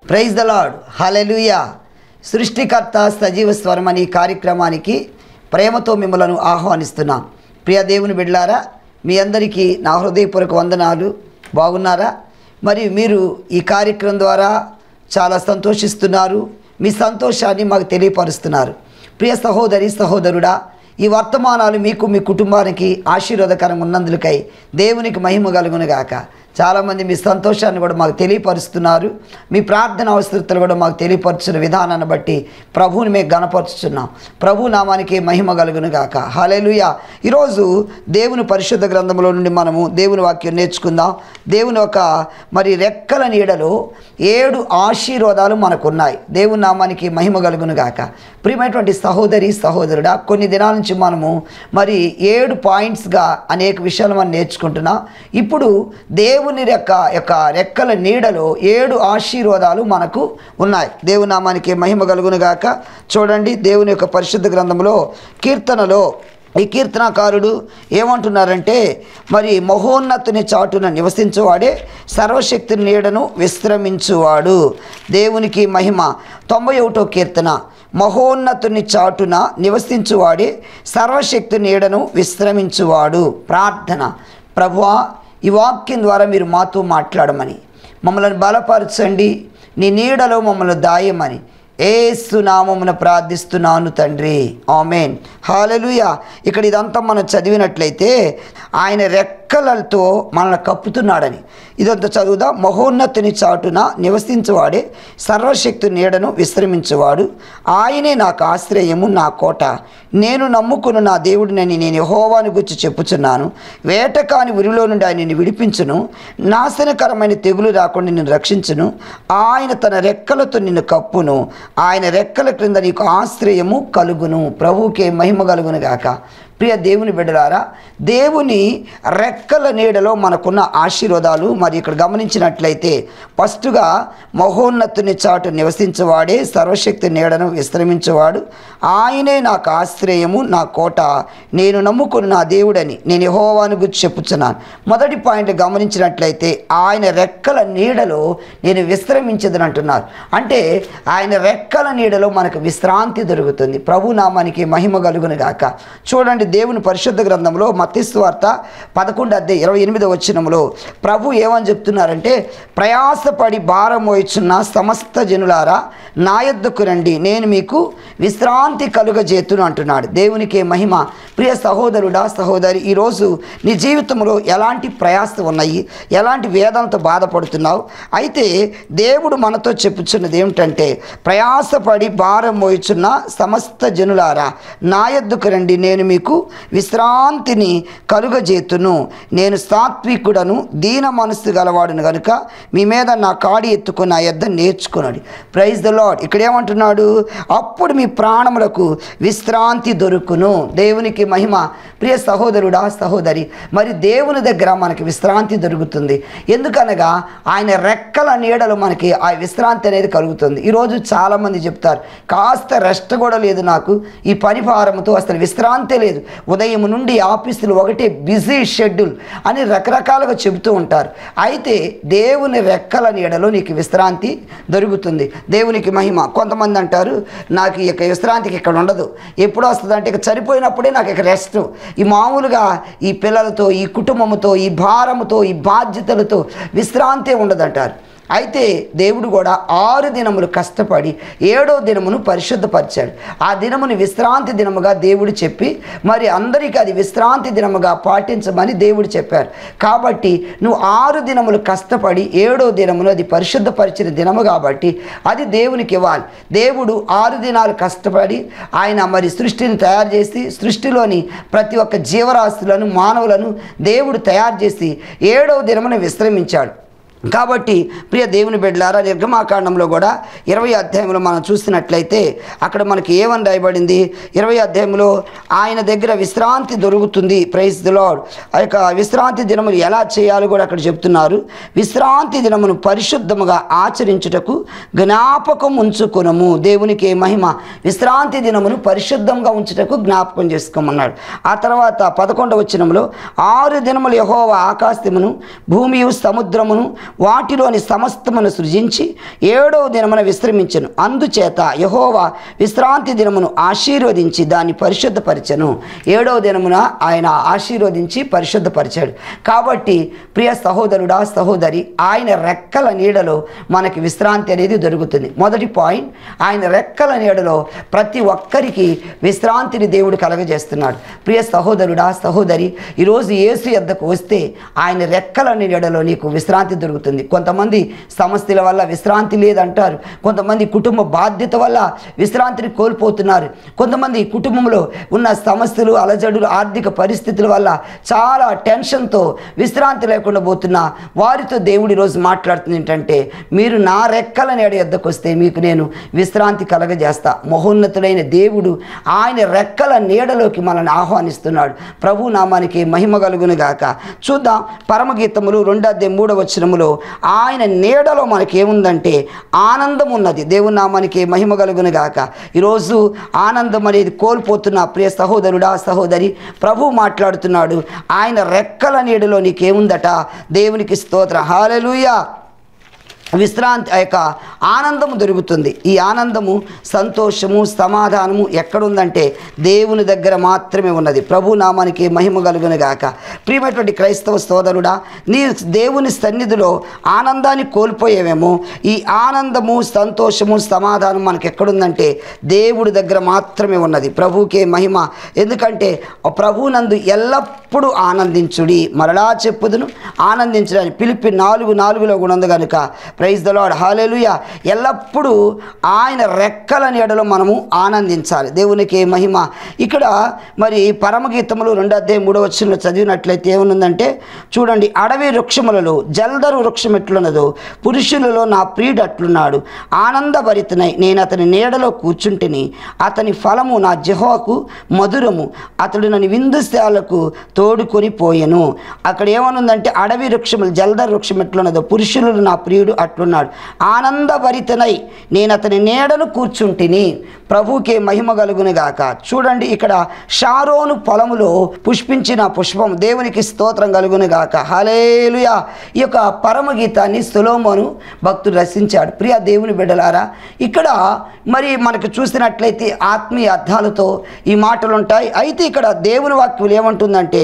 praise the lord hallelujah సృష్టికర్త సజీవ స్వరం అనే ఈ కార్యక్రమానికి ప్రేమతో మిమ్మలను ఆహ్వానిస్తున్నాం ప్రియ దేవుని బిడ్లారా మీ అందరికీ నా హృదయపూర్వక వందనాలు బాగున్నారా మరియు మీరు ఈ కార్యక్రమం ద్వారా చాలా సంతోషిస్తున్నారు మీ సంతోషాన్ని మాకు తెలియపరుస్తున్నారు ప్రియ సహోదరి సహోదరుడా ఈ వర్తమానాలు మీకు మీ కుటుంబానికి ఆశీర్వాదకరంగా ఉన్నందులకై దేవునికి మహిమ కలుగునుగాక చాలామంది మీ సంతోషాన్ని కూడా మాకు తెలియపరుస్తున్నారు మీ ప్రార్థన అవసరతలు కూడా మాకు తెలియపరుచున్న విధానాన్ని బట్టి ప్రభువుని మేము గణపరుచున్నాం ప్రభు నామానికి మహిమ కలుగును గాక హలెలుయ ఈరోజు దేవుని పరిశుద్ధ గ్రంథంలో నుండి మనము దేవుని వాక్యం నేర్చుకుందాం దేవుని ఒక మరి రెక్కల నీడలో ఏడు ఆశీర్వాదాలు మనకున్నాయి దేవుని నామానికి మహిమ కలుగును గాక ప్రియమైనటువంటి సహోదరి సహోదరుడా కొన్ని దినాల నుంచి మనము మరి ఏడు పాయింట్స్గా అనేక విషయాలు మనం నేర్చుకుంటున్నాం ఇప్పుడు దేవుని రెక్క యొక్క రెక్కల నీడలో ఏడు ఆశీర్వాదాలు మనకు ఉన్నాయి దేవుని నామానికి మహిమ కలుగును గాక చూడండి దేవుని యొక్క పరిశుద్ధ గ్రంథంలో కీర్తనలో ఈ కీర్తనకారుడు ఏమంటున్నారంటే మరి మహోన్నతుని చాటున నివసించువాడే సర్వశక్తి నీడను విశ్రమించువాడు దేవునికి మహిమ తొంభై ఒకటో కీర్తన మహోన్నతుని చాటున నివసించువాడే సర్వశక్తి నీడను విశ్రమించువాడు ప్రార్థన ప్రభువా ఈ వాక్యం ద్వారా మీరు మాతో మాట్లాడమని మమ్మల్ని బలపరచండి నీ నీడలో మమ్మల్ని దాయమని ఏసునామమున ప్రార్థిస్తున్నాను తండ్రి ఆమెన్ హాలలుయ ఇక్కడ ఇదంతా మనం చదివినట్లయితే ఆయన రెక్కలతో మనల్ని కప్పుతున్నాడని ఇదంతా చదువుదా మహోన్నతుని చాటున నివసించువాడే సర్వశక్తి నీడను విశ్రమించువాడు ఆయనే నాకు ఆశ్రయము నా కోట నేను నమ్ముకున్న నా దేవుడినని నేను యహోవాని గురించి చెప్పుచున్నాను వేటకాని ఉరిలో నుండి ఆయన నిన్ను విడిపించును నాశనకరమైన తెగులు రాకుండా నిన్ను రక్షించును ఆయన తన రెక్కలతో నిన్ను కప్పును ఆయన రెక్కల క్రింద నీకు ఆశ్రయము కలుగును ప్రభువుకే మహిమ కలుగును గాక ప్రియ దేవుని బిడ్డలారా దేవుని రెక్కల నీడలో మనకున్న ఆశీర్వాదాలు మరి ఇక్కడ గమనించినట్లయితే ఫస్ట్గా మహోన్నతుని చాటు నివసించేవాడే సర్వశక్తి నీడను విశ్రమించేవాడు ఆయనే నాకు ఆశ్రయము నా కోట నేను నమ్ముకున్న నా దేవుడని నేను యహోవాను గురించి చెప్పుచున్నాను మొదటి పాయింట్ గమనించినట్లయితే ఆయన రెక్కల నీడలో నేను విశ్రమించదని అంటున్నారు అంటే ఆయన రెక్కల నీడలో మనకు విశ్రాంతి దొరుకుతుంది ప్రభు నామానికి మహిమ కలుగును గాక చూడండి దేవుని పరిశుద్ధ గ్రంథంలో మత్స్వార్త పదకొండు అద్దె ఇరవై ఎనిమిదో వచ్చినంలో ప్రభు ఏమని చెప్తున్నారంటే ప్రయాసపడి భారం మోయిచున్న సమస్త జనులారా నా యొద్దకు రండి నేను మీకు విశ్రాంతి కలుగజేతును అంటున్నాడు దేవునికి మహిమ ప్రియ సహోదరుడా సహోదరి ఈరోజు నీ జీవితంలో ఎలాంటి ప్రయాస ఉన్నాయి ఎలాంటి వేదనతో బాధపడుతున్నావు అయితే దేవుడు మనతో చెప్పుచున్నది ఏమిటంటే ప్రయాసపడి భారం మోయిచున్న సమస్త జనులారా నా యొద్దకు రండి నేను మీకు విశ్రాంతిని కలుగజేతును నేను సాత్వికుడను దీన మనస్సు గలవాడును కనుక మీ మీద నా కాడి ఎత్తుకుని నా యొద్ద నేర్చుకున్నాడు ప్రైజ్ ద లాడ్ ఇక్కడ ఏమంటున్నాడు అప్పుడు మీ ప్రాణములకు విశ్రాంతి దొరుకును దేవునికి మహిమ ప్రియ సహోదరుడా సహోదరి మరి దేవుని దగ్గర మనకి విశ్రాంతి దొరుకుతుంది ఎందుకనగా ఆయన రెక్కల నీడలు మనకి ఆ విశ్రాంతి అనేది కలుగుతుంది ఈరోజు చాలామంది చెప్తారు కాస్త రెస్ట్ కూడా లేదు నాకు ఈ పని భారంతో అసలు విశ్రాంతి లేదు ఉదయం నుండి ఆఫీసులు ఒకటే బిజీ షెడ్యూల్ అని రకరకాలుగా చెబుతూ ఉంటారు అయితే దేవుని రెక్కల నీడలో నీకు విశ్రాంతి దొరుకుతుంది దేవునికి మహిమ కొంతమంది అంటారు నాకు ఈ యొక్క విశ్రాంతికి ఇక్కడ ఉండదు ఎప్పుడు వస్తుంది అంటే ఇక చనిపోయినప్పుడే నాకు ఇక రెస్ట్ ఈ మామూలుగా ఈ పిల్లలతో ఈ కుటుంబంతో ఈ భారముతో ఈ బాధ్యతలతో విశ్రాంతి ఉండదంటారు అయితే దేవుడు కూడా ఆరు దినములు కష్టపడి ఏడో దినమును పరిశుద్ధపరిచాడు ఆ దినముని విశ్రాంతి దినముగా దేవుడు చెప్పి మరి అందరికీ అది విశ్రాంతి దినముగా పాటించమని దేవుడు చెప్పారు కాబట్టి నువ్వు ఆరు దినములు కష్టపడి ఏడో దినమును అది పరిశుద్ధపరిచిన దినము కాబట్టి అది దేవునికి ఇవ్వాలి దేవుడు ఆరు దినాలు కష్టపడి ఆయన మరి సృష్టిని తయారు చేసి సృష్టిలోని ప్రతి ఒక్క జీవరాశులను మానవులను దేవుడు తయారు చేసి ఏడవ దినమున విశ్రమించాడు కాబట్టి ప్రియ దేవుని బిడ్డలారా నిర్గమాకాండంలో కూడా ఇరవై అధ్యాయంలో మనం చూసినట్లయితే అక్కడ మనకి ఏమని రాయబడింది ఇరవై అధ్యాయంలో ఆయన దగ్గర విశ్రాంతి దొరుకుతుంది ప్రైజ్ ది లాడ్ ఆ యొక్క విశ్రాంతి దినములు ఎలా చేయాలో కూడా అక్కడ చెప్తున్నారు విశ్రాంతి దినమును పరిశుద్ధముగా ఆచరించుటకు జ్ఞాపకం ఉంచుకునము దేవునికి మహిమ విశ్రాంతి దినమును పరిశుద్ధంగా ఉంచుటకు జ్ఞాపకం చేసుకోమన్నాడు ఆ తర్వాత పదకొండవ వచనంలో ఆరు దినములు యహోవ ఆకాశమును భూమియు సముద్రమును వాటిలోని సమస్తమును సృజించి ఏడవ దినమున విశ్రమించను అందుచేత యహోవా విశ్రాంతి దినమును ఆశీర్వదించి దాన్ని పరిశుద్ధపరిచను ఏడవ దినమున ఆయన ఆశీర్వదించి పరిశుద్ధపరిచాడు కాబట్టి ప్రియ సహోదరుడా సహోదరి ఆయన రెక్కల నీడలో మనకి విశ్రాంతి అనేది దొరుకుతుంది మొదటి పాయింట్ ఆయన రెక్కల నీడలో ప్రతి ఒక్కరికి విశ్రాంతిని దేవుడు కలగజేస్తున్నాడు ప్రియ సహోదరుడా సహోదరి ఈరోజు యేసు యొద్దకు వస్తే ఆయన రెక్కల నీడలో నీకు విశ్రాంతి దొరుకుతుంది కొంతమంది సమస్యల వల్ల విశ్రాంతి లేదంటారు కొంతమంది కుటుంబ బాధ్యత వల్ల విశ్రాంతిని కోల్పోతున్నారు కొంతమంది కుటుంబంలో ఉన్న సమస్యలు అలజడులు ఆర్థిక పరిస్థితుల వల్ల చాలా టెన్షన్తో విశ్రాంతి లేకుండా పోతున్నా వారితో దేవుడు ఈరోజు మాట్లాడుతుంది ఏంటంటే మీరు నా రెక్కల నీడ యొద్దకు వస్తే మీకు నేను విశ్రాంతి కలగజేస్తా మహోన్నతుడైన దేవుడు ఆయన రెక్కల నీడలోకి మనల్ని ఆహ్వానిస్తున్నాడు ప్రభు నామానికి మహిమ కలుగును గాక చూద్దాం పరమగీతములు రెండాధ్యాయం మూడవ వచనములో ఆయన నీడలో మనకి ఏముందంటే ఆనందం ఉన్నది దేవుని నామానికి మహిమ కలుగును గాక ఈరోజు ఆనందం అనేది కోల్పోతున్న ప్రియ సహోదరుడా సహోదరి ప్రభు మాట్లాడుతున్నాడు ఆయన రెక్కల నీడలో నీకేముందట దేవునికి స్తోత్ర హాలెలూయా విశ్రాంతి ఆ యొక్క ఆనందము దొరుకుతుంది ఈ ఆనందము సంతోషము సమాధానము ఎక్కడుందంటే దేవుని దగ్గర మాత్రమే ఉన్నది ప్రభు నామానికి మహిమ కలుగును గాక ప్రియమైనటువంటి క్రైస్తవ సోదరుడా నీ దేవుని సన్నిధిలో ఆనందాన్ని కోల్పోయేవేమో ఈ ఆనందము సంతోషము సమాధానం మనకి ఎక్కడుందంటే దేవుడి దగ్గర మాత్రమే ఉన్నది ప్రభుకే మహిమ ఎందుకంటే ఆ ప్రభునందు ఎల్లప్పుడూ ఆనందించుడి మరలా చెప్పుదును ఆనందించడానికి పిలిపి నాలుగు నాలుగులో కూడా ఉంది కనుక ప్రైజ్ ద లాడ్ హాలేలుయ ఎల్లప్పుడూ ఆయన రెక్కల నీడలో మనము ఆనందించాలి దేవునికి మహిమ ఇక్కడ మరి పరమగీతములు రెండో అధ్యాయం మూడో వచ్చిన చదివినట్లయితే ఏమనుందంటే చూడండి అడవి వృక్షములలో జల్దరు వృక్షం ఎట్లున్నదో పురుషులలో నా ప్రియుడు అట్లున్నాడు ఆనందభరితనై నేను అతని నీడలో కూర్చుంటిని అతని ఫలము నా జహోకు మధురము అతడు నన్ను విందుశాలకు తోడుకొని పోయెను అక్కడ ఏమనుందంటే అడవి వృక్షములు జల్దర్ వృక్షం ఎట్లున్నదో పురుషులు నా ప్రియుడు అట్లున్నాడు ఆనందభరితనై నేను అతని నీడను కూర్చుంటిని ప్రభుకే మహిమ కలుగును గాక చూడండి ఇక్కడ షారోను పొలములో పుష్పించిన పుష్పం దేవునికి స్తోత్రం కలుగును గాక హలేలుయా ఈ యొక్క పరమగీతాన్ని సులోమోను భక్తుడు రచించాడు ప్రియ దేవుని బిడ్డలారా ఇక్కడ మరి మనకు చూసినట్లయితే ఆత్మీయ అర్థాలతో ఈ మాటలు ఉంటాయి అయితే ఇక్కడ దేవుని వాక్యం ఏమంటుందంటే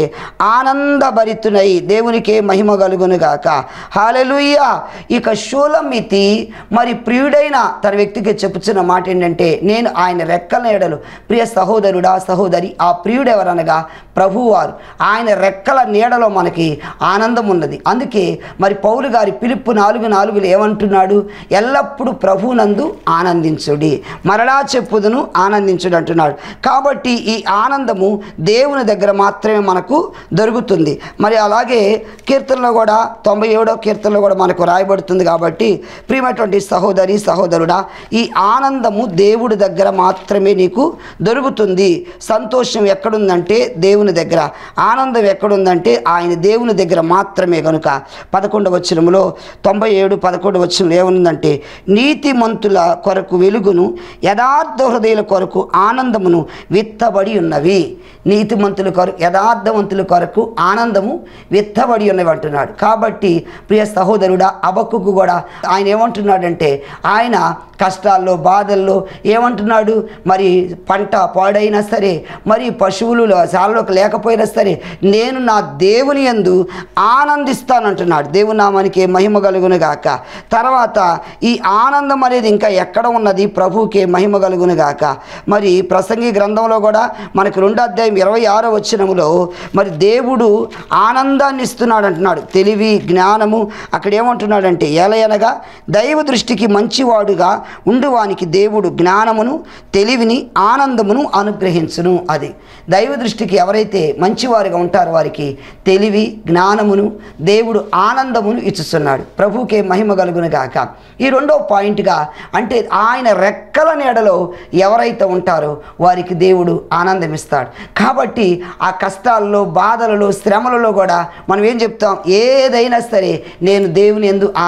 ఆనందభరితునై దేవునికే మహిమ కలుగును గాక హాలెలుయ్యా ఇక షూలమితి మరి ప్రియుడైన తన వ్యక్తికి చెప్పుచున్న మాట ఏంటంటే నేను ఆయన రెక్కల నీడలు ప్రియ సహోదరుడా సహోదరి ఆ ప్రియుడు ఎవరనగా ప్రభువారు ఆయన రెక్కల నీడలో మనకి ఆనందం ఉన్నది అందుకే మరి పౌలు గారి పిలుపు నాలుగు నాలుగులు ఏమంటున్నాడు ఎల్లప్పుడూ ప్రభునందు ఆనందించుడి మరలా చెప్పుదును ఆనందించుడు అంటున్నాడు కాబట్టి ఈ ఆనందము దేవుని దగ్గర మాత్రమే మనకు దొరుకుతుంది మరి అలాగే కీర్తనలో కూడా తొంభై ఏడో కీర్తనలో కూడా మనకు రాయబడుతుంది కాబట్టి ప్రియమైనటువంటి సహోదరి సహోదరుడా ఈ ఆనందము దేవుడి దగ్గర మాత్రమే నీకు దొరుకుతుంది సంతోషం ఎక్కడుందంటే దేవుని దగ్గర ఆనందం ఎక్కడుందంటే ఆయన దేవుని దగ్గర మాత్రమే కనుక పదకొండవ వచనములో తొంభై ఏడు పదకొండు వచనంలో ఏముందంటే నీతిమంతుల కొరకు వెలుగును యథార్థ హృదయుల కొరకు ఆనందమును విత్తబడి ఉన్నవి నీతిమంతుల కొరకు యథార్థవంతుల కొరకు ఆనందము విత్తబడి ఉన్నవి అంటున్నాడు కాబట్టి ప్రియ సహోదరుడా అబక్కుకు కూడా ఆయన ఏమంటున్నాడంటే ఆయన కష్టాల్లో బాధల్లో ఏమంటున్నాడు మరి పంట పాడైనా సరే మరి పశువులు చాలలోకి లేకపోయినా సరే నేను నా దేవుని యందు ఆనందిస్తానంటున్నాడు దేవుని నామానికి మహిమ కలుగును గాక తర్వాత ఈ ఆనందం అనేది ఇంకా ఎక్కడ ఉన్నది ప్రభువుకే మహిమ కలుగును గాక మరి ప్రసంగి గ్రంథంలో కూడా మనకు రెండో అధ్యాయం ఇరవై ఆరో వచ్చినములో మరి దేవుడు ఆనందాన్ని ఇస్తున్నాడు అంటున్నాడు తెలివి జ్ఞానము అక్కడ ఏమంటున్నాడంటే ఎలయనగా దైవ దృష్టికి మంచివాడుగా ఉండువానికి దేవుడు జ్ఞానమును తెలివిని ఆనందమును అనుగ్రహించును అది దైవ దృష్టికి ఎవరైతే మంచివారుగా ఉంటారో వారికి తెలివి జ్ఞానమును దేవుడు ఆనందమును ఇచ్చుస్తున్నాడు ప్రభుకే మహిమ కలుగును గాక ఈ రెండో పాయింట్గా అంటే ఆయన రెక్కల నీడలో ఎవరైతే ఉంటారో వారికి దేవుడు ఆనందం ఇస్తాడు కాబట్టి ఆ కష్టాల్లో బాధలలో శ్రమలలో కూడా మనం ఏం చెప్తాం ఏదైనా సరే నేను దేవుని ఎందు ఆనందిస్తాను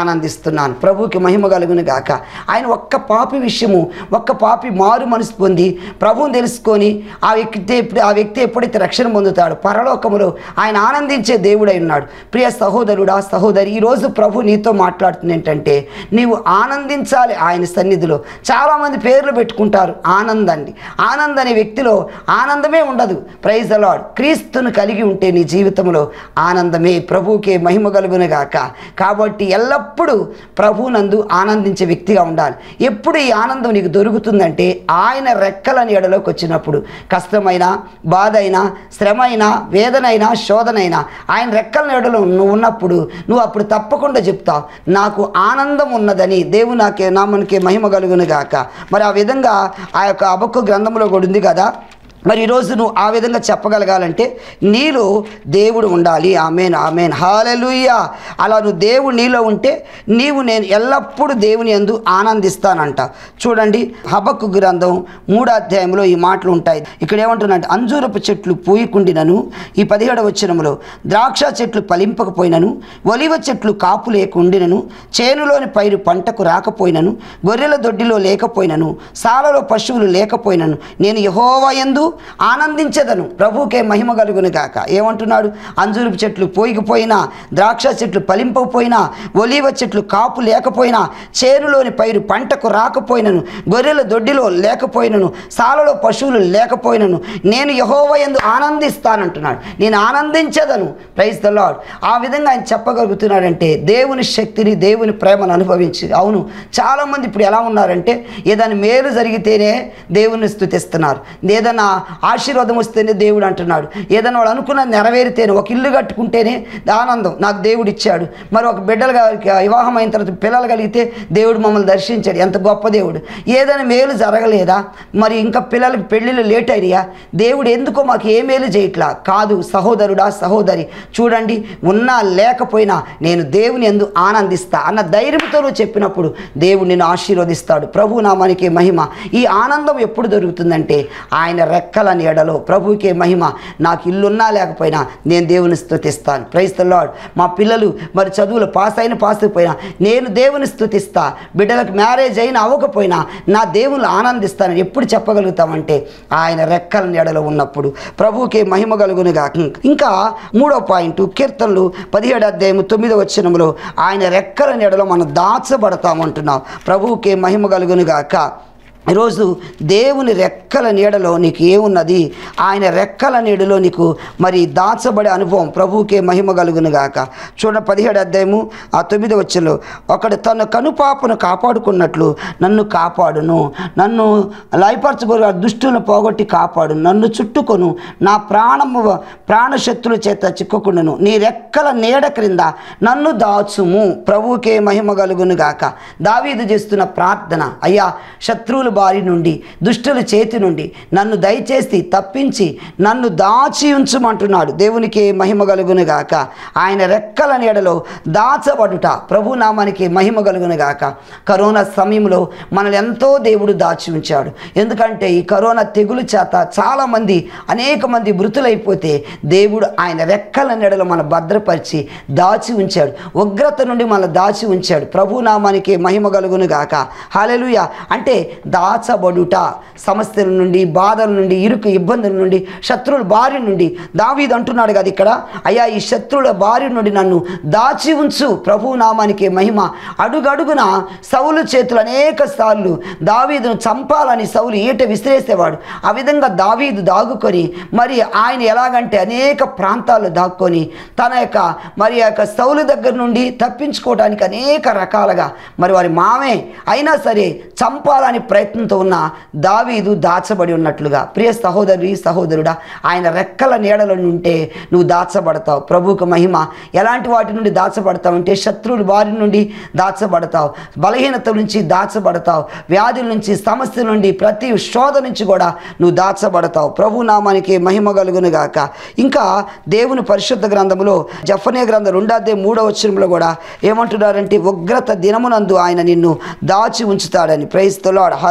సెలవిస్తున్నాను ప్రభువుకి మహిమ కలుగును గాక ఆయన ఒక్క పాపి విషయము ఒక్క పాపి మారు మనసు పొంది ప్రభువుని తెలుసుకొని ఆ వ్యక్తి ఎప్పుడు ఆ వ్యక్తి ఎప్పుడైతే రక్షణ పొందుతాడో పరలోకములో ఆయన ఆనందించే దేవుడై ఉన్నాడు ప్రియ సహోదరుడా సహోదరి ఈరోజు ప్రభు నీతో మాట్లాడుతుంది ఏంటంటే నీవు ఆనందించాలి ఆయన సన్నిధిలో చాలామంది పేర్లు పెట్టుకుంటారు ఆనందాన్ని ఆనంద్ అనే వ్యక్తిలో ఆనందమే ఉండదు ప్రైజ్ అలాడ్ క్రీస్తును కలిగి ఉంటే నీ జీవితంలో ఆనందమే ప్రభువుకే మహిమ కలుగును గాక కాబట్టి ఎల్లప్పుడూ ప్రభునందు ఆనందించే వ్యక్తిగా ఉండాలి ఎప్పుడు ఈ ఆనందం నీకు దొరుకుతుందంటే ఆయన రెక్కల నీడలోకి వచ్చినప్పుడు కష్టమైన బాధ అయినా శ్రమ అయినా వేదనైనా శోధనైనా ఆయన రెక్కల నీడలో నువ్వు ఉన్నప్పుడు నువ్వు అప్పుడు తప్పకుండా చెప్తావు నాకు ఆనందం ఉన్నదని దేవుడు నాకే నామనికి మహిమ కలుగును గాక మరి ఆ విధంగా ఆ యొక్క అబక్కు గ్రంథంలో కూడా ఉంది కదా మరి ఈరోజు నువ్వు ఆ విధంగా చెప్పగలగాలంటే నీలో దేవుడు ఉండాలి ఆమెన్ ఆమెన్ హాలలుయ్యా అలా నువ్వు దేవుడు నీలో ఉంటే నీవు నేను ఎల్లప్పుడూ దేవుని యందు ఆనందిస్తానంట చూడండి హబక్కు గ్రంథం మూడో అధ్యాయంలో ఈ మాటలు ఉంటాయి ఇక్కడ ఏమంటున్నాంటే అంజూరపు చెట్లు పూయకుండినను ఈ పదిహేడవ వచనములో ద్రాక్ష చెట్లు ఫలింపకపోయినను ఒలివ చెట్లు కాపు లేకుండినను చేనులోని పైరు పంటకు రాకపోయినను గొర్రెల దొడ్డిలో లేకపోయినను సాలలో పశువులు లేకపోయినను నేను యహోవా యందు ఆనందించదను ప్రభువుకే మహిమ కలుగును గాక ఏమంటున్నాడు అంజూరపు చెట్లు పోయికపోయినా ద్రాక్ష చెట్లు ఫలింపకపోయినా ఒలీవ చెట్లు కాపు లేకపోయినా చేనులోని పైరు పంటకు రాకపోయినను గొర్రెల దొడ్డిలో లేకపోయినను సాలలో పశువులు లేకపోయినను నేను యహోవయందు ఆనందిస్తానంటున్నాడు నేను ఆనందించదను ప్రైజ్ ద లాడ్ ఆ విధంగా ఆయన చెప్పగలుగుతున్నాడంటే దేవుని శక్తిని దేవుని ప్రేమను అనుభవించి అవును చాలామంది ఇప్పుడు ఎలా ఉన్నారంటే ఏదైనా మేలు జరిగితేనే దేవుని స్తుతిస్తున్నారు ఏదైనా ఆశీర్వాదం వస్తేనే దేవుడు అంటున్నాడు ఏదైనా వాడు అనుకున్నది నెరవేరితేనే ఒక ఇల్లు కట్టుకుంటేనే ఆనందం నాకు దేవుడు ఇచ్చాడు మరి ఒక బిడ్డలు గా- వివాహం అయిన తర్వాత పిల్లలు కలిగితే దేవుడు మమ్మల్ని దర్శించాడు ఎంత గొప్ప దేవుడు ఏదైనా మేలు జరగలేదా మరి ఇంకా పిల్లలకి పెళ్ళిళ్ళు లేట్ అయ్యా దేవుడు ఎందుకో మాకు ఏ మేలు చేయట్లా కాదు సహోదరుడా సహోదరి చూడండి ఉన్నా లేకపోయినా నేను దేవుని ఎందు ఆనందిస్తా అన్న ధైర్యంతో నువ్వు చెప్పినప్పుడు దేవుడు నిన్ను ఆశీర్వదిస్తాడు ప్రభు నామానికి మహిమ ఈ ఆనందం ఎప్పుడు దొరుకుతుందంటే ఆయన రెక్కల నీడలో ప్రభువుకే మహిమ నాకు ఇల్లున్నా లేకపోయినా నేను దేవుని స్తుతిస్తాను ప్రైజ్ ద లార్డ్ మా పిల్లలు మరి చదువులు పాస్ అయిన పాస్ అయిపోయినా నేను దేవుని స్తుతిస్తా బిడ్డలకు మ్యారేజ్ అయినా అవ్వకపోయినా నా దేవుని ఆనందిస్తాను ఎప్పుడు చెప్పగలుగుతామంటే ఆయన రెక్కల నీడలో ఉన్నప్పుడు ప్రభువుకే మహిమ కలుగునుగా ఇంకా మూడో పాయింట్ కీర్తనలు పదిహేడు అధ్యాయం తొమ్మిదో వచనంలో ఆయన రెక్కల నీడలో మనం దాచబడతామంటున్నాం ప్రభువుకే మహిమ కలుగునుగాక ఈరోజు దేవుని రెక్కల నీడలో నీకు ఏమున్నది ఆయన రెక్కల నీడలో నీకు మరి దాచబడే అనుభవం ప్రభువుకే మహిమ కలుగును గాక చూడ పదిహేడు అధ్యాయము ఆ తొమ్మిది వచ్చలో ఒకడు తన కనుపాపను కాపాడుకున్నట్లు నన్ను కాపాడును నన్ను లయపరచబోరు దుష్టులను పోగొట్టి కాపాడు నన్ను చుట్టుకొను నా ప్రాణము ప్రాణశక్తుల చేత చిక్కుకుండును నీ రెక్కల నీడ క్రింద నన్ను దాచుము ప్రభువుకే మహిమ కలుగును గాక దావీదు చేస్తున్న ప్రార్థన అయ్యా శత్రువుల బారి నుండి దుష్టుల చేతి నుండి నన్ను దయచేసి తప్పించి నన్ను దాచి ఉంచుమంటున్నాడు దేవునికి మహిమ కలుగును గాక ఆయన రెక్కల నీడలో దాచబడుట ప్రభు నామానికి మహిమ కలుగును గాక కరోనా సమయంలో మనల్ని ఎంతో దేవుడు దాచి ఉంచాడు ఎందుకంటే ఈ కరోనా తెగులు చేత చాలామంది అనేక మంది మృతులైపోతే దేవుడు ఆయన రెక్కల నీడలో మన భద్రపరిచి దాచి ఉంచాడు ఉగ్రత నుండి మన దాచి ఉంచాడు ప్రభు నామానికి మహిమ కలుగును గాక హాలెలుయ అంటే దాచబడుట సమస్యల నుండి బాధల నుండి ఇరుకు ఇబ్బందుల నుండి శత్రువుల బారి నుండి దావీదు అంటున్నాడు కదా ఇక్కడ అయ్యా ఈ శత్రువుల బారి నుండి నన్ను దాచి ఉంచు ప్రభు నామానికి మహిమ అడుగడుగున సౌలు చేతులు అనేక సార్లు దావీదును చంపాలని సౌలు ఈట విసిరేసేవాడు ఆ విధంగా దావీదు దాగుకొని మరి ఆయన ఎలాగంటే అనేక ప్రాంతాల్లో దాక్కొని తన యొక్క మరి ఆ యొక్క సౌలు దగ్గర నుండి తప్పించుకోవడానికి అనేక రకాలుగా మరి వారి మామే అయినా సరే చంపాలని ప్రయత్నంతో ఉన్న దావీదు దాచబడి ఉన్నట్లుగా ప్రియ సహోదరి సహోదరుడా ఆయన రెక్కల నీడలో ఉంటే నువ్వు దాచబడతావు ప్రభువుకు మహిమ ఎలాంటి వాటి నుండి దాచబడతావు అంటే శత్రువుల బారి నుండి దాచబడతావు బలహీనత నుంచి దాచబడతావు వ్యాధుల నుంచి సమస్యల నుండి ప్రతి శోధ నుంచి కూడా నువ్వు దాచబడతావు ప్రభు నామానికి మహిమ కలుగును గాక ఇంకా దేవుని పరిశుద్ధ గ్రంథములో జఫనే గ్రంథం రెండాదే మూడో వచ్చరంలో కూడా ఏమంటున్నారంటే ఉగ్రత దినమునందు ఆయన నిన్ను దాచి ఉంచుతాడని ప్రైస్తలాడు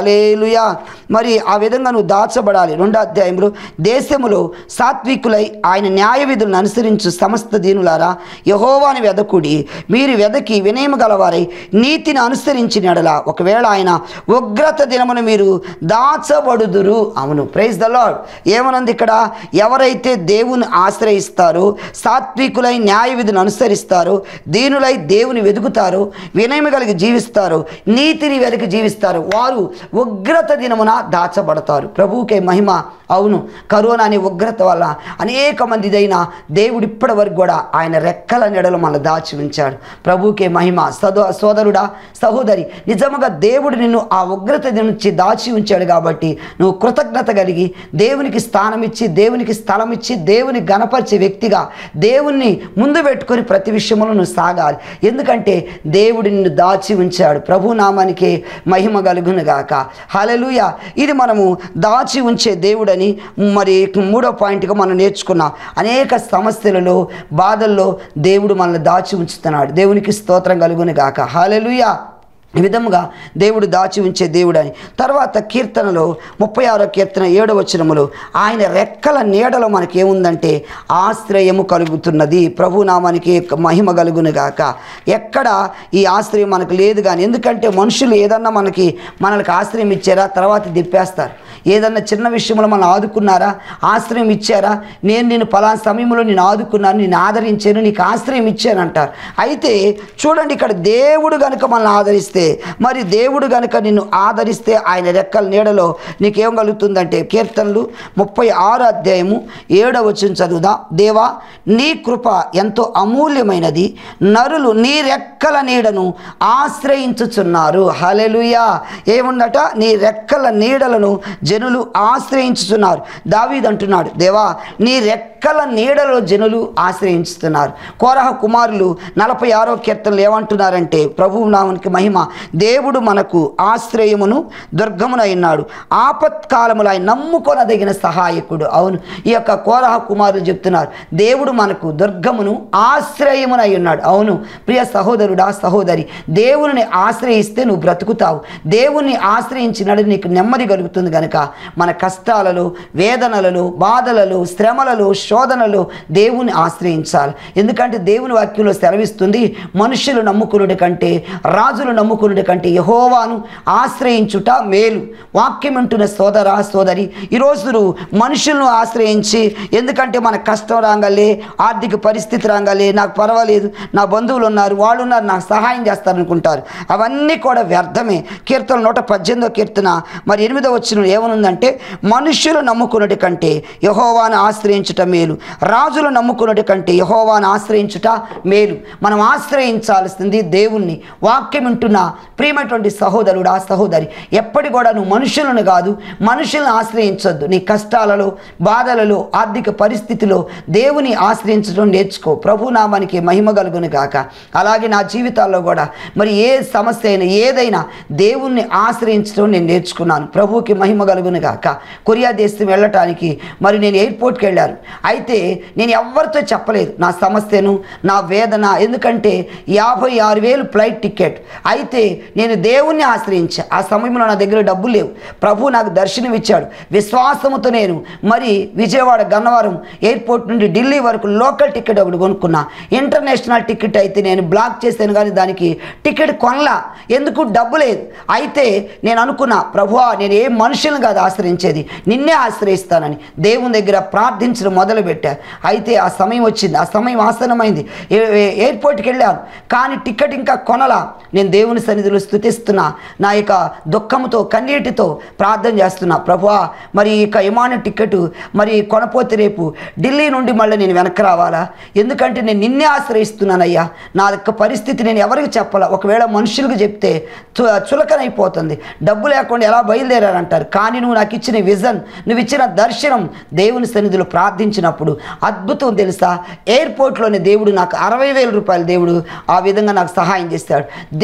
హలేలుయా మరి ఆ విధంగా నువ్వు దాచబడాలి రెండో అధ్యాయంలో దేశములో సాత్వికులై ఆయన న్యాయ విధులను అనుసరించు సమస్త దీనులారా యహోవాని వెదకుడి మీరు వెదకి వినయము గలవారై నీతిని అనుసరించిన ఎడల ఒకవేళ ఆయన ఉగ్రత దినమును మీరు దాచబడుదురు అవును ప్రైజ్ ద లాడ్ ఏమనుంది ఇక్కడ ఎవరైతే దేవుని ఆశ్రయిస్తారో సాత్వికులై న్యాయ విధిని అనుసరిస్తారో దీనులై దేవుని వెతుకుతారో వినయము కలిగి జీవిస్తారు నీతిని వెతికి జీవిస్తారు వారు ఉగ్రత దినమున దాచబడతారు ప్రభువుకే మహిమ అవును కరోనా అనే ఉగ్రత వల్ల అనేక మందిదైన దేవుడు ఇప్పటి వరకు కూడా ఆయన రెక్కల నెడలు మన దాచి ఉంచాడు ప్రభువుకే మహిమ సదో సోదరుడా సహోదరి నిజముగా దేవుడు నిన్ను ఆ ఉగ్రత నుంచి దాచి ఉంచాడు కాబట్టి నువ్వు కృతజ్ఞత కలిగి దేవునికి స్థానం ఇచ్చి దేవునికి స్థలం ఇచ్చి దేవుని గణపరిచే వ్యక్తిగా దేవుణ్ణి ముందు పెట్టుకొని ప్రతి విషయంలో నువ్వు సాగాలి ఎందుకంటే దేవుడు నిన్ను దాచి ఉంచాడు ప్రభు నామానికి మహిమ కలుగును గాక హలలుయ ఇది మనము దాచి ఉంచే దేవుడని మరి మూడో పాయింట్గా మనం నేర్చుకున్నాం అనేక సమస్యలలో బాధల్లో దేవుడు మనల్ని దాచి ఉంచుతున్నాడు దేవునికి స్తోత్రం కలుగును గాక హలలుయ ఈ విధముగా దేవుడు దాచి ఉంచే దేవుడు అని తర్వాత కీర్తనలో ముప్పై ఆరో కీర్తన ఏడో వచనములో ఆయన రెక్కల నీడలో మనకి ఏముందంటే ఆశ్రయము కలుగుతున్నది ప్రభు నామానికి మహిమ కలుగును గాక ఎక్కడ ఈ ఆశ్రయం మనకు లేదు కానీ ఎందుకంటే మనుషులు ఏదన్నా మనకి మనకి ఆశ్రయం ఇచ్చారా తర్వాత దిప్పేస్తారు ఏదన్నా చిన్న విషయంలో మనం ఆదుకున్నారా ఆశ్రయం ఇచ్చారా నేను నేను పలానా సమయంలో నేను ఆదుకున్నాను నేను ఆదరించాను నీకు ఆశ్రయం ఇచ్చాను అంటారు అయితే చూడండి ఇక్కడ దేవుడు కనుక మనల్ని ఆదరిస్తే మరి దేవుడు కనుక నిన్ను ఆదరిస్తే ఆయన రెక్కల నీడలో నీకేం కలుగుతుందంటే కీర్తనలు ముప్పై ఆరు అధ్యాయము ఏడవ వచ్చిన చదువుదా దేవా నీ కృప ఎంతో అమూల్యమైనది నరులు నీ రెక్కల నీడను ఆశ్రయించుచున్నారు హలెలుయా ఏముందట నీ రెక్కల నీడలను జనులు ఆశ్రయించుతున్నారు దావీద్ అంటున్నాడు దేవా నీ రెక్కల నీడలో జనులు ఆశ్రయించుతున్నారు కోరహ కుమారులు నలభై ఆరో కీర్తనలు ఏమంటున్నారంటే ప్రభువు నామనికి మహిమ దేవుడు మనకు ఆశ్రయమును దుర్గమునైనాడు ఆపత్కాలములు ఆయన నమ్ముకొనదగిన సహాయకుడు అవును ఈ యొక్క కోరహ కుమారులు చెప్తున్నారు దేవుడు మనకు దుర్గమును ఆశ్రయమునై ఉన్నాడు అవును ప్రియ సహోదరుడా సహోదరి దేవుని ఆశ్రయిస్తే నువ్వు బ్రతుకుతావు దేవుణ్ణి ఆశ్రయించినడు నీకు నెమ్మది కలుగుతుంది కనుక మన కష్టాలలో వేదనలలో బాధలలో శ్రమలలో శోధనలో దేవుని ఆశ్రయించాలి ఎందుకంటే దేవుని వాక్యంలో సెలవిస్తుంది మనుషులు నమ్ముకునుడి కంటే రాజులు నమ్ముకునుడి కంటే యహోవాను ఆశ్రయించుట మేలు వాక్యం వింటున్న సోదర సోదరి ఈరోజు నువ్వు మనుషులను ఆశ్రయించి ఎందుకంటే మన కష్టం రాగాలే ఆర్థిక పరిస్థితి రాగాలే నాకు పర్వాలేదు నా బంధువులు ఉన్నారు వాళ్ళు ఉన్నారు నాకు సహాయం చేస్తారనుకుంటారు అవన్నీ కూడా వ్యర్థమే కీర్తన నూట పద్దెనిమిదో కీర్తన మరి ఎనిమిదో వచ్చిన ఏమనుందంటే మనుష్యులు నమ్ముకున్నటి కంటే యహోవాను ఆశ్రయించుట మేలు రాజులు నమ్ముకున్నటి కంటే యహోవాను ఆశ్రయించుట మేలు మనం ఆశ్రయించాల్సింది దేవుణ్ణి వాక్యం వింటున్న ప్రియమైనటువంటి సహోదరుడు ఆ సహోదరి ఎప్పటి కూడా నువ్వు మనుషులను కాదు మనుషులను ఆశ్రయించొద్దు నీ కష్టాలలో బాధలలో ఆర్థిక పరిస్థితిలో దేవుని ఆశ్రయించడం నేర్చుకో ప్రభు నామానికి మహిమ కలుగును గాక అలాగే నా జీవితాల్లో కూడా మరి ఏ సమస్య అయినా ఏదైనా దేవుణ్ణి ఆశ్రయించడం నేను నేర్చుకున్నాను ప్రభువుకి మహిమ కలుగును గాక కొరియా దేశం వెళ్ళటానికి మరి నేను ఎయిర్పోర్ట్కి వెళ్ళాను అయితే నేను ఎవరితో చెప్పలేదు నా సమస్యను నా వేదన ఎందుకంటే యాభై ఆరు వేలు ఫ్లైట్ టికెట్ అయితే నేను దేవుణ్ణి ఆశ్రయించా ఆ సమయంలో నా దగ్గర డబ్బు లేవు ప్రభు నాకు దర్శనం ఇచ్చాడు విశ్వాసముతో నేను మరి విజయవాడ గన్నవరం ఎయిర్పోర్ట్ నుండి ఢిల్లీ వరకు లోకల్ టికెట్ ఒకటి కొనుక్కున్నా ఇంటర్నేషనల్ టికెట్ అయితే నేను బ్లాక్ చేశాను కానీ దానికి టికెట్ కొనలా ఎందుకు డబ్బు లేదు అయితే నేను అనుకున్నా ప్రభువా నేను ఏ మనుషులను కాదు ఆశ్రయించేది నిన్నే ఆశ్రయిస్తానని దేవుని దగ్గర ప్రార్థించడం మొదలుపెట్టా అయితే ఆ సమయం వచ్చింది ఆ సమయం ఆసనమైంది ఏ- ఏ- ఎయిర్పోర్ట్కి వెళ్ళాను కానీ టికెట్ ఇంకా కొనలా నేను దేవుని సన్నిధిలో స్థుతిస్తున్నా నా యొక్క దుఃఖంతో కన్నీటితో ప్రార్థన చేస్తున్నా ప్రభువా మరి ఈ యొక్క విమాన టికెట్ మరి కొనపోతే రేపు ఢిల్లీ నుండి మళ్ళీ నేను వెనక్కి రావాలా ఎందుకంటే నేను నిన్నే ఆశ్రయిస్తున్నానయ్యా నా యొక్క పరిస్థితి నేను ఎవరికి చెప్పాలా ఒకవేళ మనుషులకు చెప్తే చు- చులకనైపోతుంది డబ్బు లేకుండా ఎలా బయలుదేరారంటారు కానీ నువ్వు నాకు ఇచ్చిన విజన్ నువ్వు ఇచ్చిన దర్శనం దేవుని సన్నిధిలో ప్రార్థించినప్పుడు అద్భుతం తెలుసా ఎయిర్పోర్ట్లోనే దేవుడు నాకు అరవై వేల రూపాయలు దేవుడు ఆ విధంగా నాకు సహాయం చేస్తాడు దేవుని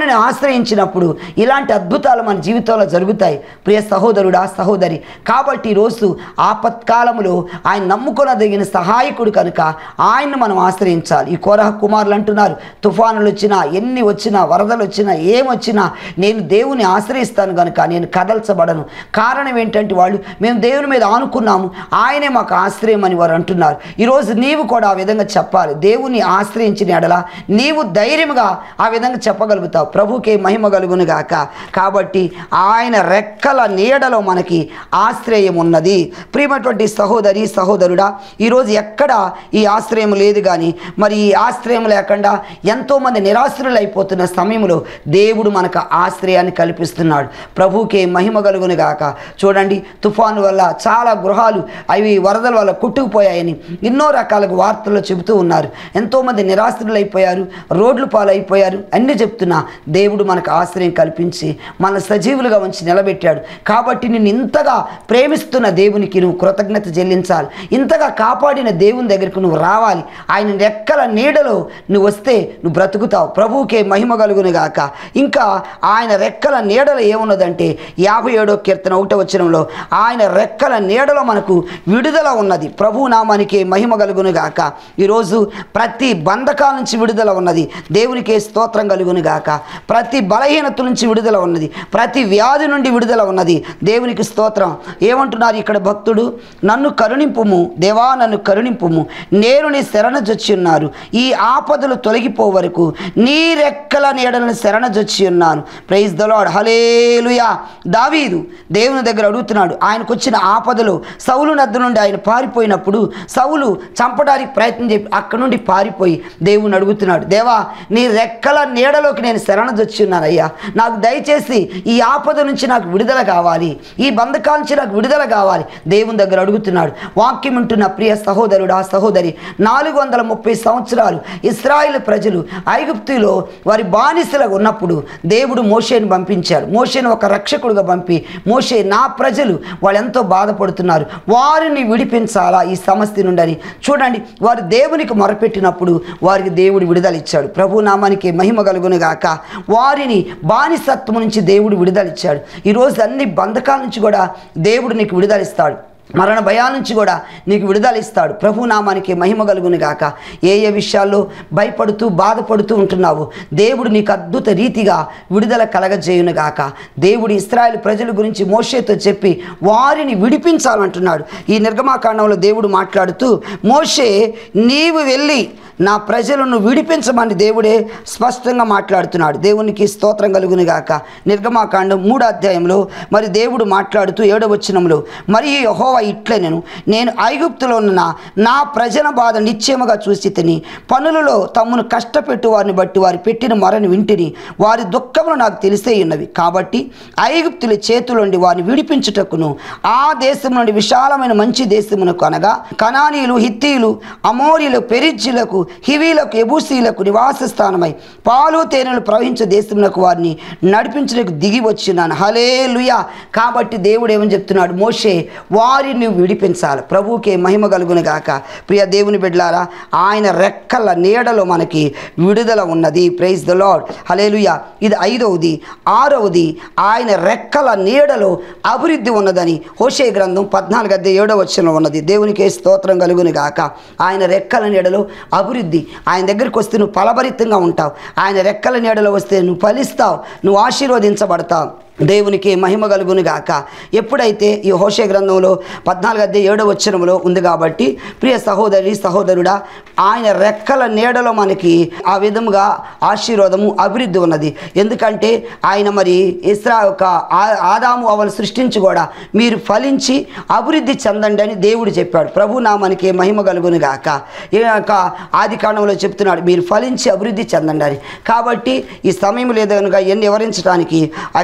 ఆయనను ఆశ్రయించినప్పుడు ఇలాంటి అద్భుతాలు మన జీవితంలో జరుగుతాయి ప్రియ సహోదరుడా సహోదరి కాబట్టి ఈరోజు ఆపత్కాలములో ఆయన నమ్ముకొనదగిన సహాయకుడు కనుక ఆయన్ని మనం ఆశ్రయించాలి ఈ కోరహ కుమారులు అంటున్నారు తుఫానులు వచ్చినా ఎన్ని వచ్చినా వరదలు వచ్చినా ఏమొచ్చినా నేను దేవుని ఆశ్రయిస్తాను కనుక నేను కదల్చబడను కారణం ఏంటంటే వాళ్ళు మేము దేవుని మీద ఆనుకున్నాము ఆయనే మాకు ఆశ్రయం అని వారు అంటున్నారు ఈరోజు నీవు కూడా ఆ విధంగా చెప్పాలి దేవుని ఆశ్రయించిన ఎడల నీవు ధైర్యముగా ఆ విధంగా చెప్పగలుగుతావు ప్రభుకే మహిమ కలుగును గాక కాబట్టి ఆయన రెక్కల నీడలో మనకి ఆశ్రయం ఉన్నది ప్రియమైనటువంటి సహోదరి సహోదరుడా ఈరోజు ఎక్కడ ఈ ఆశ్రయం లేదు కానీ మరి ఈ ఆశ్రయం లేకుండా ఎంతోమంది నిరాశ్రులు అయిపోతున్న సమయంలో దేవుడు మనకు ఆశ్రయాన్ని కల్పిస్తున్నాడు ప్రభుకే మహిమ కలుగును గాక చూడండి తుఫాను వల్ల చాలా గృహాలు అవి వరదల వల్ల కొట్టుకుపోయాయని ఎన్నో రకాల వార్తల్లో చెబుతూ ఉన్నారు ఎంతోమంది నిరాశ్రులు అయిపోయారు రోడ్లు పాలైపోయారు అన్నీ చెప్తున్నా దేవుడు మనకు ఆశ్రయం కల్పించి మన సజీవులుగా ఉంచి నిలబెట్టాడు కాబట్టి నిన్ను ఇంతగా ప్రేమిస్తున్న దేవునికి నువ్వు కృతజ్ఞత చెల్లించాలి ఇంతగా కాపాడిన దేవుని దగ్గరకు నువ్వు రావాలి ఆయన రెక్కల నీడలో నువ్వు వస్తే నువ్వు బ్రతుకుతావు ప్రభువుకే మహిమ కలుగును గాక ఇంకా ఆయన రెక్కల నీడలో ఏమున్నదంటే యాభై ఏడో కీర్తన ఒకటో వచనంలో ఆయన రెక్కల నీడలో మనకు విడుదల ఉన్నది ప్రభు నామానికి మహిమ కలుగును గాక ఈరోజు ప్రతి బంధకాల నుంచి విడుదల ఉన్నది దేవునికే స్తోత్రం కలుగును గాక ప్రతి బలహీనత నుంచి విడుదల ఉన్నది ప్రతి వ్యాధి నుండి విడుదల ఉన్నది దేవునికి స్తోత్రం ఏమంటున్నారు ఇక్కడ భక్తుడు నన్ను కరుణింపుము దేవా నన్ను కరుణింపుము నేను నీ శరణజొచ్చి ఉన్నారు ఈ ఆపదలు తొలగిపో వరకు నీ రెక్కల నీడలను శరణజొచ్చి ఉన్నాను ప్రైజ్ ద లార్డ్ హలేలుయా దావీదు దేవుని దగ్గర అడుగుతున్నాడు ఆయనకు వచ్చిన ఆపదలు సౌలు నద్దు నుండి ఆయన పారిపోయినప్పుడు సౌలు చంపడానికి ప్రయత్నం చెప్పి అక్కడ నుండి పారిపోయి దేవుని అడుగుతున్నాడు దేవా నీ రెక్కల నీడలోకి నేను శరణజొచ్చి ఉన్నానయ్యా నాకు దయచేసి ఈ ఆపద నుంచి నాకు విడుదల కావాలి ఈ బంధకాల నుంచి నాకు విడుదల కావాలి దేవుని దగ్గర అడుగుతున్నాడు వాక్యం ఉంటున్న ప్రియ సహోదరుడు ఆ సహోదరి నాలుగు వందల ముప్పై సంవత్సరాలు ఇస్రాయిల్ ప్రజలు ఐగుప్తులో వారి బానిసలుగా ఉన్నప్పుడు దేవుడు మోషేను పంపించాడు మోషేను ఒక రక్షకుడుగా పంపి మోషే నా ప్రజలు వాళ్ళు ఎంతో బాధపడుతున్నారు వారిని విడిపించాలా ఈ సమస్య నుండి అని చూడండి వారు దేవునికి మొరపెట్టినప్పుడు వారికి దేవుడు విడుదల ఇచ్చాడు ప్రభు నామానికి మహిమ కలుగును గాక వారిని బానిసత్వం నుంచి దేవుడు విడుదల ఇచ్చాడు ఈరోజు అన్ని బంధకాల నుంచి కూడా దేవుడు నీకు విడుదల ఇస్తాడు మరణ భయాల నుంచి కూడా నీకు విడుదల ఇస్తాడు ప్రభు నామానికి మహిమ కలుగును గాక ఏ ఏ విషయాల్లో భయపడుతూ బాధపడుతూ ఉంటున్నావు దేవుడు నీకు అద్భుత రీతిగా విడుదల కలగజేయును గాక దేవుడు ఇస్రాయేల్ ప్రజల గురించి మోషేతో చెప్పి వారిని విడిపించాలంటున్నాడు ఈ నిర్గమాకాండంలో దేవుడు మాట్లాడుతూ మోషే నీవు వెళ్ళి నా ప్రజలను విడిపించమని దేవుడే స్పష్టంగా మాట్లాడుతున్నాడు దేవునికి స్తోత్రం కలుగును గాక నిర్గమాకాండం మూడో అధ్యాయంలో మరి దేవుడు మాట్లాడుతూ ఏడవ వచనంలో మరి యహోవా ఇట్లే నేను నేను ఐగుప్తులో ఉన్న నా ప్రజల బాధ నిశ్చయముగా చూసి తిని పనులలో తమ్మును కష్టపెట్టు వారిని బట్టి వారి పెట్టిన మరని వింటిని వారి దుఃఖములు నాకు తెలిసే ఉన్నవి కాబట్టి ఐగుప్తుల చేతులుండి వారిని విడిపించుటకును ఆ దేశం నుండి విశాలమైన మంచి దేశమునకు అనగా కనానీయులు హిత్తీయులు అమోరీలు పెరిజ్జులకు హివీలకు ఎబూసీలకు నివాస స్థానమై పాలు తేనెలు ప్రవహించే దేశమునకు వారిని నడిపించడానికి దిగి వచ్చినాను హలే కాబట్టి దేవుడు ఏమని చెప్తున్నాడు మోషే వారిని విడిపించాలి ప్రభువుకే మహిమ కలుగును గాక ప్రియ దేవుని బిడ్డలారా ఆయన రెక్కల నీడలో మనకి విడుదల ఉన్నది ప్రైజ్ ద లాడ్ హలేలుయ ఇది ఐదవది ఆరవది ఆయన రెక్కల నీడలో అభివృద్ధి ఉన్నదని హోషే గ్రంథం పద్నాలుగు అద్దె ఏడవ వచనం ఉన్నది దేవునికి స్తోత్రం కలుగును గాక ఆయన రెక్కల నీడలో అభివృద్ధి ఆయన దగ్గరికి వస్తే నువ్వు ఫలభరితంగా ఉంటావు ఆయన రెక్కల నీడలో వస్తే నువ్వు ఫలిస్తావు నువ్వు ఆశీర్వదించబడతావు దేవునికి మహిమ కలుగును గాక ఎప్పుడైతే ఈ హోషే గ్రంథంలో పద్నాలుగు అద్దె ఏడవ వచనంలో ఉంది కాబట్టి ప్రియ సహోదరి సహోదరుడా ఆయన రెక్కల నీడలో మనకి ఆ విధముగా ఆశీర్వాదము అభివృద్ధి ఉన్నది ఎందుకంటే ఆయన మరి ఇస్రా ఒక ఆ- ఆదాము అవలు సృష్టించి కూడా మీరు ఫలించి అభివృద్ధి చెందండి అని దేవుడు చెప్పాడు ప్రభు నామానికి మహిమ కలుగును గాక ఈ యొక్క ఆది కాండంలో చెప్తున్నాడు మీరు ఫలించి అభివృద్ధి చెందండి అని కాబట్టి ఈ సమయం లేదు కనుక ఎన్ని వివరించడానికి ఆ యొక్క పద్నాలుగు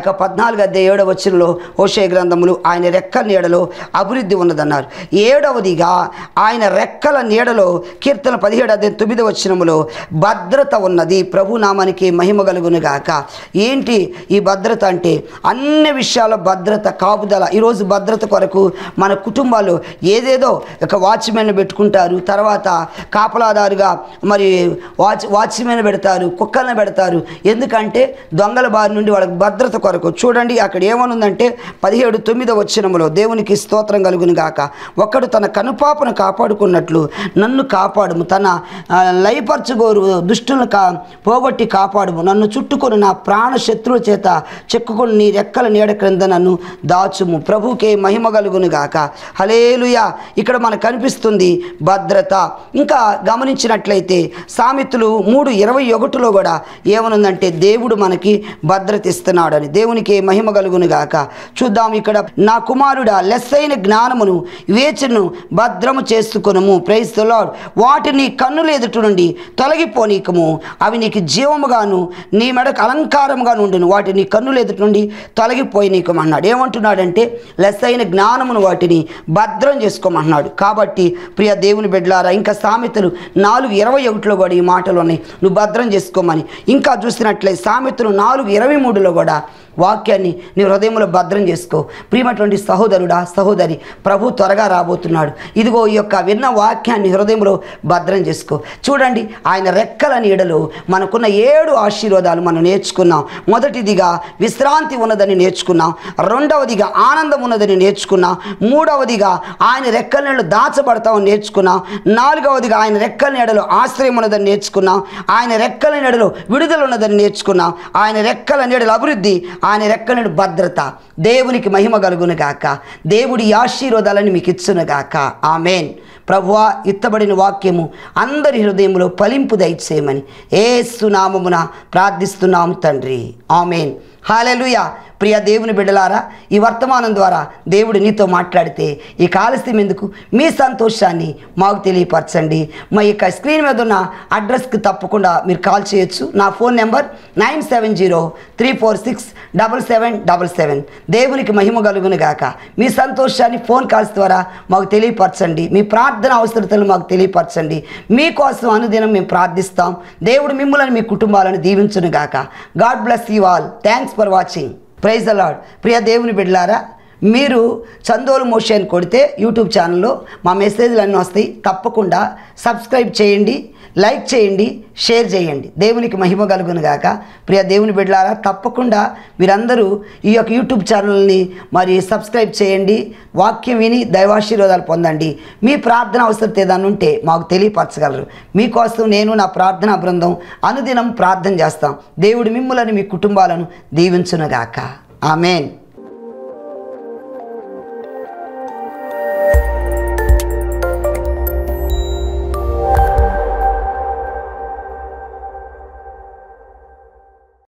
పద్నాలుగు అద్దె ఏడవ వచనంలో ఓషే గ్రంథములు ఆయన రెక్కల నీడలో అభివృద్ధి ఉన్నదన్నారు ఏడవదిగా ఆయన రెక్కల నీడలో కీర్తన పదిహేడు అద్దె తొమ్మిది వచనములో భద్రత ఉన్నది ప్రభు నామానికి మహిమ కలుగును గాక ఏంటి ఈ భద్రత అంటే అన్ని విషయాల భద్రత కాపుదల ఈరోజు భద్రత కొరకు మన కుటుంబాలు ఏదేదో ఒక వాచ్మెన్ పెట్టుకుంటారు తర్వాత కాపలాదారుగా మరి వాచ్ వాచ్మెన్ పెడతారు కుక్కలను పెడతారు ఎందుకంటే దొంగల బారి నుండి వాళ్ళకి భద్రత కొరకు చూడండి అక్కడ ఏమనుందంటే పదిహేడు తొమ్మిదో వచ్చినములో దేవునికి స్తోత్రం కలుగును గాక ఒక్కడు తన కనుపాపను కాపాడుకున్నట్లు నన్ను కాపాడుము తన ఆ, లయపరచుగోరు దుష్టులను కా పోగొట్టి కాపాడుము నన్ను చుట్టుకొని నా ప్రాణ శత్రువుల చేత చెక్కుకొని నీ రెక్కల నీడ క్రింద నన్ను దాచుము ప్రభుకే మహిమ కలుగును గాక హలేలుయా ఇక్కడ మనకు కనిపిస్తుంది భద్రత ఇంకా గమనించినట్లయితే సామెతలు మూడు ఇరవై ఒకటిలో కూడా ఏమనుందంటే దేవుడు మనకి భద్రత ఇస్తున్నాడని దేవునికి మహిమ కలుగును గాక చూద్దాం ఇక్కడ నా కుమారుడా లెస్సైన జ్ఞానమును వివేచనను భద్రము చేసుకొనుము ప్రైజ్ ద లార్డ్ వాటిని కన్నుల ఎదుటి నుండి తొలగిపోనీకము అవి నీకు జీవముగాను నీ మెడకు అలంకారముగా నుండును వాటిని కన్నుల ఎదుటి నుండి తొలగిపోయినీకం అన్నాడు ఏమంటున్నాడంటే లెస్సైన జ్ఞానమును వాటిని భద్రం చేసుకోమన్నాడు కాబట్టి ప్రియ దేవుని బిడ్డలారా ఇంకా సామెతలు నాలుగు ఇరవై ఒకటిలో కూడా ఈ మాటలు ఉన్నాయి నువ్వు భద్రం చేసుకోమని ఇంకా చూసినట్లయితే సామెతలు నాలుగు ఇరవై మూడులో కూడా వాక్యాన్ని నీ హృదయంలో భద్రం చేసుకో ప్రియమైనటువంటి సహోదరుడా సహోదరి ప్రభు త్వరగా రాబోతున్నాడు ఇదిగో ఈ యొక్క విన్న వాక్యాన్ని హృదయంలో భద్రం చేసుకో చూడండి ఆయన రెక్కల నీడలో మనకున్న ఏడు ఆశీర్వాదాలు మనం నేర్చుకున్నాం మొదటిదిగా విశ్రాంతి ఉన్నదని నేర్చుకున్నాం రెండవదిగా ఆనందం ఉన్నదని నేర్చుకున్నాం మూడవదిగా ఆయన రెక్కల నీడలో దాచబడతామని నేర్చుకున్నాం నాలుగవదిగా ఆయన రెక్కల నీడలో ఆశ్రయం ఉన్నదని నేర్చుకున్నాం ఆయన రెక్కల నీడలో విడుదల ఉన్నదని నేర్చుకున్నాం ఆయన రెక్కల నీడల అభివృద్ధి ఆయన రెక్కల నీడ భద్రత దేవునికి మహిమ కలుగును గాక దేవుడి ఆశీర్వాదాలని మీకు ఇచ్చును గాక ఆమెన్ ప్రభువా ఇత్తబడిన వాక్యము అందరి హృదయంలో ఫలింపు దయచేయమని ఏ సునామమున ప్రార్థిస్తున్నాము తండ్రి ఆమెన్ హాలెలుయా ప్రియ దేవుని బిడ్డలారా ఈ వర్తమానం ద్వారా దేవుడు నీతో మాట్లాడితే ఈ కాలస్యం ఎందుకు మీ సంతోషాన్ని మాకు తెలియపరచండి మా యొక్క స్క్రీన్ మీద ఉన్న అడ్రస్కి తప్పకుండా మీరు కాల్ చేయొచ్చు నా phone number nine seven zero three four six double seven double seven దేవునికి మహిమ కలుగును గాక మీ సంతోషాన్ని ఫోన్ కాల్స్ ద్వారా మాకు తెలియపరచండి మీ ప్రార్థన అవసరతలు మాకు తెలియపరచండి మీకోసం అనుదినం మేము ప్రార్థిస్తాం దేవుడు మిమ్మల్ని మీ కుటుంబాలను దీవించును గాక God bless you all thanks for watching praise అలాడ్ ప్రియ దేవుని బిడ్డలారా మీరు చందోలు మోషన్ కొడితే యూట్యూబ్ ఛానల్లో మా మెసేజ్లు అన్నీ వస్తాయి తప్పకుండా సబ్స్క్రైబ్ చేయండి లైక్ చేయండి షేర్ చేయండి దేవునికి మహిమ కలుగును గాక ప్రియ దేవుని బిడ్డలారా తప్పకుండా మీరందరూ ఈ యొక్క యూట్యూబ్ ఛానల్ని మరి సబ్స్క్రైబ్ చేయండి వాక్యం విని దైవాశీర్వాదాలు పొందండి మీ ప్రార్థన అవసరం ఏదన్నా ఉంటే మాకు తెలియపరచగలరు మీకోసం నేను నా ప్రార్థనా బృందం అనుదినం ప్రార్థన చేస్తాం దేవుడు మిమ్మల్ని మీ కుటుంబాలను దీవించునుగాక ఆమెన్